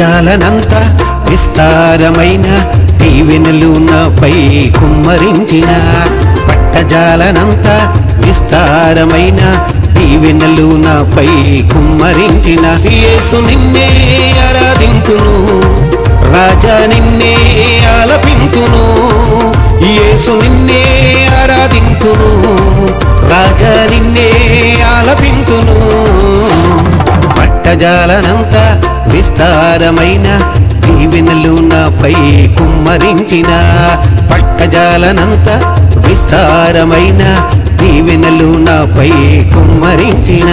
పట్టజాలనంత విస్తారమైన దీవెనలు నాపై కుమ్మరించిన పట్టజాలనంత విస్తారమైన దీవెనలు నాపై కుమ్మరించిన యేసు నిన్నే ఆరాధింతును రాజా నిన్నే ఆలపింతును యేసు నిన్నే ఆరాధింతును రాజా నిన్నే ఆలపింతును పట్టజాలనంత విస్తారమైన దీవెనలు నాపై కుమ్మరించిన పట్టజాలనంత విస్తారమైన దీవెనలు నాపై కుమ్మరించిన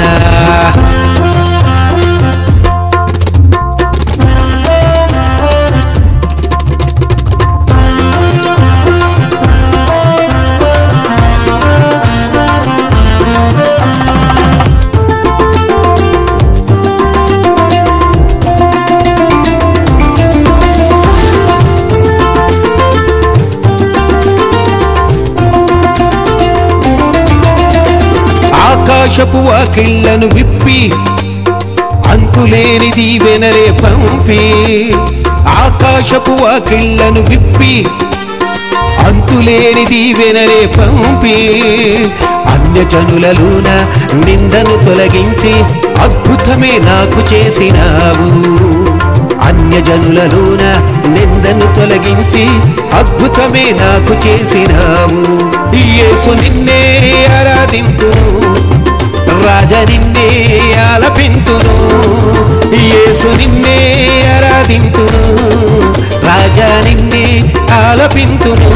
ఆకాశపు వాకిళ్లను విప్పి అంతులేని దీవెనలే పంపి ఆకాశపు వాకిళ్లను విప్పి అంతులేని దీవెనలే పంపి అన్యజనులలోన నిందను తొలగించి అద్భుతమే నాకు చేసినావు అన్యజనులలోన నిందను తొలగించి అద్భుతమే నాకు చేసినావు యేసు నిన్నే ఆరాధింతును రాజ నిన్నే ఆలపింతును యేసు నిన్నే ఆరాధింతును రాజా నిన్నే ఆలపింతును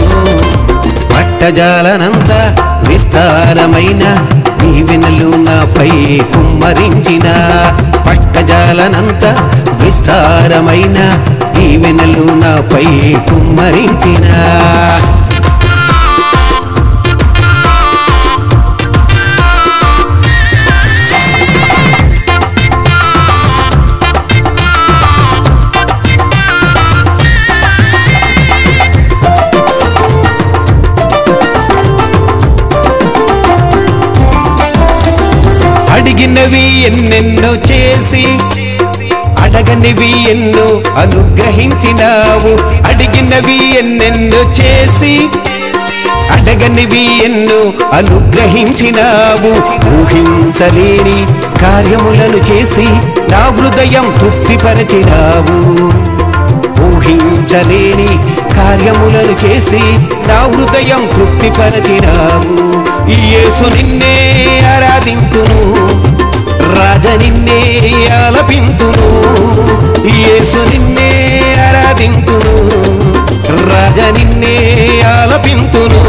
పట్టజాలనంత విస్తారమైన దీవెనలు నాపై కుమ్మరించిన పట్టజాలనంత విస్తారమైన దీవెనలు నాపై కుమ్మరించిన అడిగినవి ఎన్నెన్నో చేసి అడగనివి ఎన్నో అనుగ్రహించినావు అడిగినవి ఎన్నెన్నో చేసి అడగనివి ఎన్నో అనుగ్రహించినావు ఊహించలేని కార్యములను చేసి నా హృదయం తృప్తిపరచినావు ఊహించలేని కార్యములను చేసి నా హృదయం తృప్తిపరచినావు యేసు నిన్నే ఆరాధింతును రాజ నిన్నే ఆలపింతును యేసు నిన్నే ఆరాధింతును రాజ నిన్నే ఆలపింతును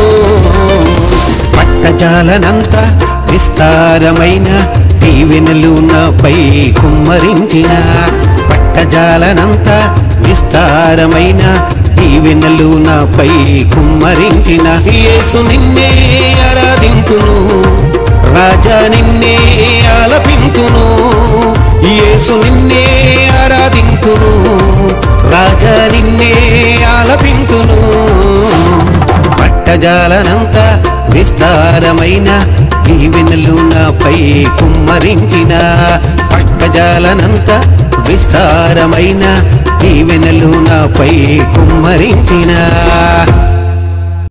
పట్టజాలనంత విస్తారమైన దీవెనలు నాపై కుమ్మరించిన పట్టజాలనంత విస్తారమైన దీవెనలు నాపై కుమ్మరించిన యేసు నిన్నే ఆరాధింతును రాజా నిన్నే ఆలపింతును యేసు నిన్నే ఆరాధింతును రాజా నిన్నే ఆలపింతును పట్టజాలనంత విస్తారమైన దీవెనలు నాపై కుమ్మరించిన పట్టజాలనంత విస్తారమైన దీవెనలు నాపై కుమ్మరించిన